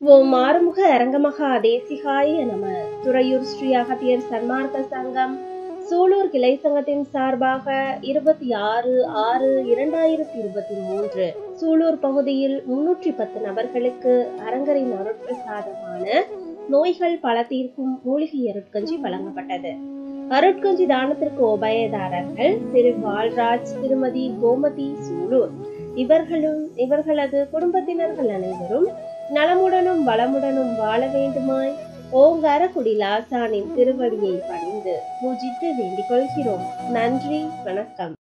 ஓம் ஆறுமுக அரங்கமகா தேசிகாய நம துறையூர் ஸ்ரீ அகத்தியர் சன்மார்க்க சங்கம் சூலூர் கிளை சங்கத்தின் சார்பாக இருபத்தி ஆறு ஆறு இரண்டாயிரத்தி இருபத்தி மூன்று சூலூர் பகுதியில் முன்னூற்றி பத்து நபர்களுக்கு அரங்கரின் அருட்பிரசாதமான நோய்கள் பல தீர்க்கும் மூலிகை அருட்கஞ்சி வழங்கப்பட்டது அருட்கஞ்சி தானத்திற்கு உபயதாரர்கள் திரு பால்ராஜ் திருமதி கோமதி சூலூர் இவர்களும் இவர்களது குடும்பத்தினர்கள் அனைவரும் நலமுடனும் வளமுடனும் வாழ வேண்டுமாய் ஓங்காரக்குடி லாசானின் திருவடியை பணிந்து பூஜித்து வேண்டிக் கொள்கிறோம் நன்றி வணக்கம்